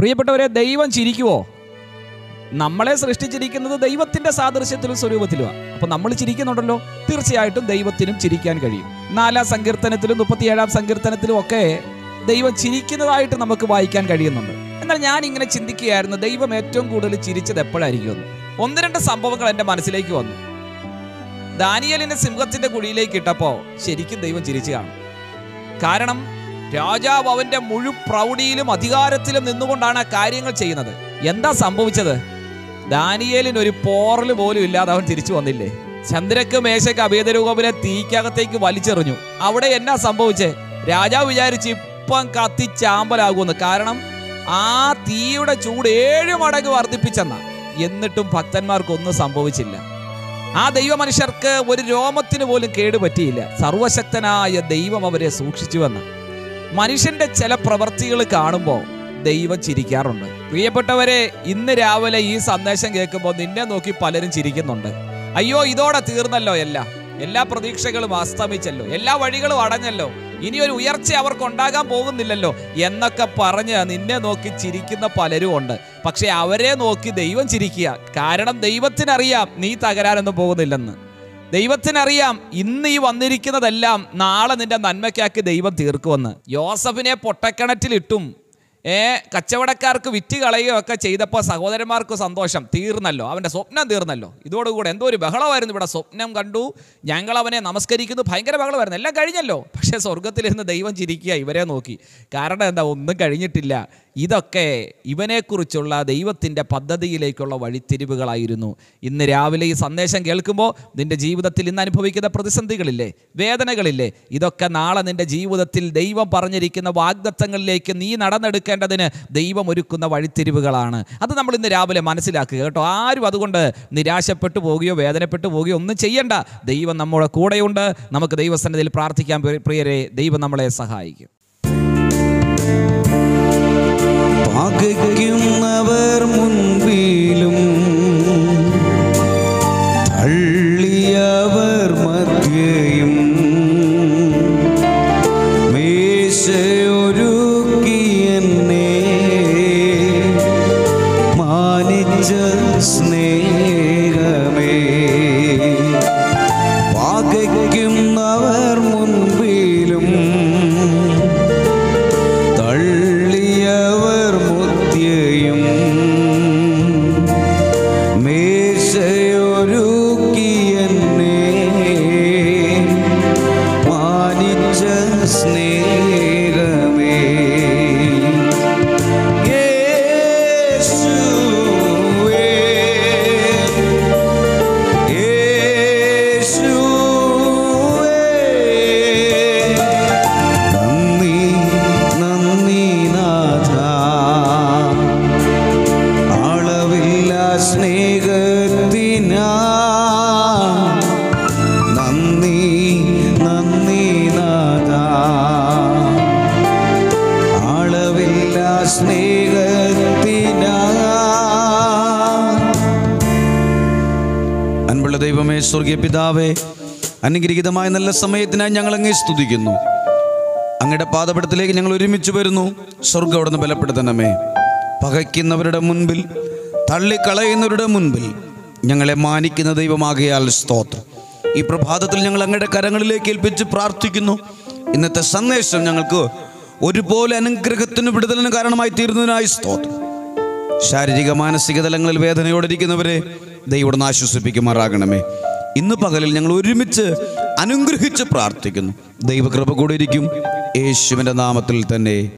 പ്രിയപ്പെട്ടവരെ ദൈവം ചിരിക്കുവോ നമ്മളെ സൃഷ്ടിച്ചിരിക്കുന്നത് ദൈവത്തിന്റെ സാദൃശ്യത്തിലും സ്വരൂപത്തിലുമാണ് അപ്പൊ നമ്മൾ ചിരിക്കുന്നുണ്ടല്ലോ തീർച്ചയായിട്ടും ദൈവത്തിനും ചിരിക്കാൻ കഴിയും നാലാം സങ്കീർത്തനത്തിലും മുപ്പത്തിയേഴാം സങ്കീർത്തനത്തിലും ഒക്കെ ദൈവം ചിരിക്കുന്നതായിട്ട് നമുക്ക് വായിക്കാൻ കഴിയുന്നുണ്ട് എന്നാൽ ഞാൻ ഇങ്ങനെ ചിന്തിക്കുകയായിരുന്നു ദൈവം ഏറ്റവും കൂടുതൽ ചിരിച്ചത് എപ്പോഴായിരിക്കും എന്ന് ഒന്ന് രണ്ട് സംഭവങ്ങൾ എൻ്റെ മനസ്സിലേക്ക് വന്നു ദാനിയലിനെ സിംഹത്തിന്റെ കുഴിയിലേക്ക് ഇട്ടപ്പോ ശരിക്കും ദൈവം ചിരിച്ചു കാണും കാരണം രാജാവ് അവന്റെ മുഴു പ്രൗഢിയിലും അധികാരത്തിലും നിന്നുകൊണ്ടാണ് ആ കാര്യങ്ങൾ ചെയ്യുന്നത് എന്താ സംഭവിച്ചത് ദാനിയേലിന് ഒരു പോറൽ പോലും ഇല്ലാതെ അവൻ തിരിച്ചു വന്നില്ലേ ചന്ദ്രക്ക് മേശക്ക് അഭേദരൂപനെ തീക്കകത്തേക്ക് വലിച്ചെറിഞ്ഞു അവിടെ എന്നാ സംഭവിച്ചേ രാജാവ് വിചാരിച്ച് ഇപ്പം കത്തിച്ചാമ്പലാകുമെന്ന് കാരണം ആ തീയുടെ ചൂട് ഏഴ് മടങ്ങ് വർദ്ധിപ്പിച്ചെന്ന എന്നിട്ടും ഭക്തന്മാർക്കൊന്നും സംഭവിച്ചില്ല ആ ദൈവ മനുഷ്യർക്ക് ഒരു രോമത്തിന് പോലും കേടുപറ്റിയില്ല സർവശക്തനായ ദൈവം അവരെ സൂക്ഷിച്ചുവെന്ന് മനുഷ്യന്റെ ചില പ്രവർത്തികൾ കാണുമ്പോൾ ദൈവം ചിരിക്കാറുണ്ട് പ്രിയപ്പെട്ടവരെ ഇന്ന് രാവിലെ ഈ സന്ദേശം കേൾക്കുമ്പോൾ നിന്നെ നോക്കി പലരും ചിരിക്കുന്നുണ്ട് അയ്യോ ഇതോടെ തീർന്നല്ലോ എല്ലാം എല്ലാ പ്രതീക്ഷകളും അസ്തമിച്ചല്ലോ എല്ലാ വഴികളും അടഞ്ഞല്ലോ ഇനി ഒരു ഉയർച്ച അവർക്ക് ഉണ്ടാകാൻ പോകുന്നില്ലല്ലോ എന്നൊക്കെ പറഞ്ഞ് നിന്നെ നോക്കി ചിരിക്കുന്ന പലരും ഉണ്ട് പക്ഷെ അവരെ നോക്കി ദൈവം ചിരിക്കുക കാരണം ദൈവത്തിനറിയാം നീ തകരാനൊന്നും പോകുന്നില്ലെന്ന് ദൈവത്തിനറിയാം ഇന്ന് ഈ വന്നിരിക്കുന്നതെല്ലാം നാളെ നിന്റെ നന്മയ്ക്കാക്കി ദൈവം തീർക്കുമെന്ന് യോസഫിനെ പൊട്ടക്കിണറ്റിലിട്ടും ഏ കച്ചവടക്കാർക്ക് വിറ്റ് കളയുകയൊക്കെ ചെയ്തപ്പോൾ സഹോദരന്മാർക്ക് സന്തോഷം തീർന്നല്ലോ അവൻ്റെ സ്വപ്നം തീർന്നല്ലോ ഇതോടുകൂടെ എന്തോ ഒരു ബഹളമായിരുന്നു ഇവിടെ സ്വപ്നം കണ്ടു ഞങ്ങൾ അവനെ നമസ്കരിക്കുന്നു ഭയങ്കര ബഹളമായിരുന്നു എല്ലാം കഴിഞ്ഞല്ലോ പക്ഷേ സ്വർഗത്തിലിരുന്ന് ദൈവം ചിരിക്കുക ഇവരെ നോക്കി കാരണം എന്താ ഒന്നും കഴിഞ്ഞിട്ടില്ല ഇതൊക്കെ ഇവനെക്കുറിച്ചുള്ള ദൈവത്തിൻ്റെ പദ്ധതിയിലേക്കുള്ള വഴിത്തിരിവുകളായിരുന്നു ഇന്ന് രാവിലെ ഈ സന്ദേശം കേൾക്കുമ്പോൾ നിന്റെ ജീവിതത്തിൽ ഇന്ന് അനുഭവിക്കുന്ന പ്രതിസന്ധികളില്ലേ വേദനകളില്ലേ ഇതൊക്കെ നാളെ നിന്റെ ജീവിതത്തിൽ ദൈവം പറഞ്ഞിരിക്കുന്ന വാഗ്ദത്തങ്ങളിലേക്ക് നീ നടന്നെടുക്കേണ്ടതിന് ദൈവം ഒരുക്കുന്ന വഴിത്തിരിവുകളാണ് അത് നമ്മൾ ഇന്ന് രാവിലെ മനസ്സിലാക്കുക കേട്ടോ ആരും അതുകൊണ്ട് നിരാശപ്പെട്ടു പോവുകയോ വേദനപ്പെട്ടു പോവുകയോ ഒന്നും ചെയ്യണ്ട ദൈവം നമ്മുടെ കൂടെയുണ്ട് നമുക്ക് ദൈവസന്നിധിയിൽ പ്രാർത്ഥിക്കാൻ പ്രിയരെ ദൈവം നമ്മളെ സഹായിക്കും പകയ്ക്കുന്നവർ മുൻപിലും തള്ളിയവർ മധ്യയും മേശയൊരുക്കി എന്നെ മാനിച്ച സ്നേഹമേ പകയ്ക്കുന്നവർ മുൻപിലും തള്ളിയവർ മുത്യയും മേശയൊരുക്കി എന്നെ മാനിച്ച സ്നേഹമേ യേശുവേ യേശുവേ നന്ദി നന്ദി നാഥ അളവില്ല സ്നേഹത്തിനാ നന്ദി നന്ദി നാഥ അളവില്ല സ്നേഹത്തിനാ അൻപുള്ള ദൈവമേ സ്വർഗീയ പിതാവേ അനുഗ്രഹീതമായ നല്ല സമയത്തിനായി ഞങ്ങൾ അങ്ങേ സ്തുതിക്കുന്നു അങ്ങയുടെ പാദപടത്തിലേക്ക് ഞങ്ങൾ ഒരുമിച്ച് വരുന്നു സ്വർഗം അവിടുന്ന് ബലപ്പെടുത്തണമേ പകയ്ക്കുന്നവരുടെ മുൻപിൽ തള്ളിക്കളയുന്നവരുടെ മുൻപിൽ ഞങ്ങളെ മാനിക്കുന്ന ദൈവമാകിയാൽ സ്തോത്രം ഈ പ്രഭാതത്തിൽ ഞങ്ങൾ അങ്ങയുടെ കരങ്ങളിലേക്ക് ഏൽപ്പിച്ച് പ്രാർത്ഥിക്കുന്നു ഇന്നത്തെ സന്ദേശം ഞങ്ങൾക്ക് ഒരുപോലെ അനുഗ്രഹത്തിന് വിടുതലിന് കാരണമായി തീരുന്നതിനായി സ്തോത്രം ശാരീരിക മാനസിക തലങ്ങളിൽ വേദനയോടെ ഇരിക്കുന്നവരെ ദൈവം ആശ്വസിപ്പിക്കുമാറാകണമേ ഇന്ന് പകലിൽ ഞങ്ങൾ ഒരുമിച്ച് അനുഗ്രഹിച്ച് പ്രാർത്ഥിക്കുന്നു ദൈവകൃപ കൂടെ ഇരിക്കും യേശുവിൻ്റെ നാമത്തിൽ തന്നെ